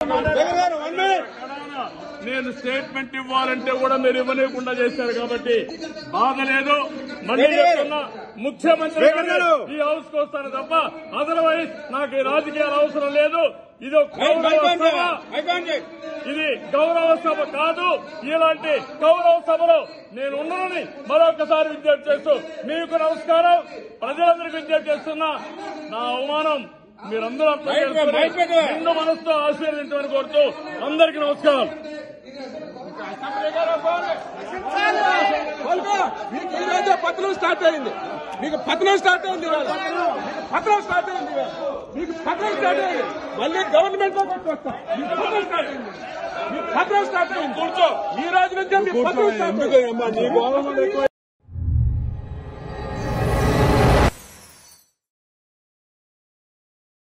నేను స్టేట్మెంట్ ఇవ్వాలంటే కూడా మీరు ఇవ్వలేకుండా చేశారు కాబట్టి బాధ లేదు మళ్ళీ చెప్తున్నా ముఖ్యమంత్రి గారు ఈ హౌస్ కు వస్తాను తప్ప అదర్వైజ్ నాకు ఈ రాజకీయాలు అవసరం లేదు ఇది ఒక గౌరవ సభ ఇది గౌరవ సభ కాదు ఇలాంటి గౌరవ సభలో నేను ఉన్నానని మరొకసారి విజ్ఞప్తి చేస్తూ మీకు నమస్కారం ప్రజలందరికీ విజ్ఞప్తి చేస్తున్నా నా అవమానం మీరందరూ అర్థం చేసుకుని నిండు మనసుతో ఆశీర్వదించమని కోరుతూ అందరికీ నమస్కారం మీకు ఈ రోజే పత్రం స్టార్ట్ అయింది మీకు పత్రం స్టార్ట్ అయింది ఇవాళ. మీకు పత్రం స్టార్ట్ అయింది ఇవాళ. మీకు పత్రం స్టార్ట్ అయింది మళ్ళీ గవర్నమెంట్ లో కొట్టుకొస్తాం మీకు పత్రం స్టార్ట్ అయింది మీకు పత్రం స్టార్ట్ అయింది కూర్చో ఈ రోజు నుంచే మీకు పత్రం స్టార్ట్ అయింది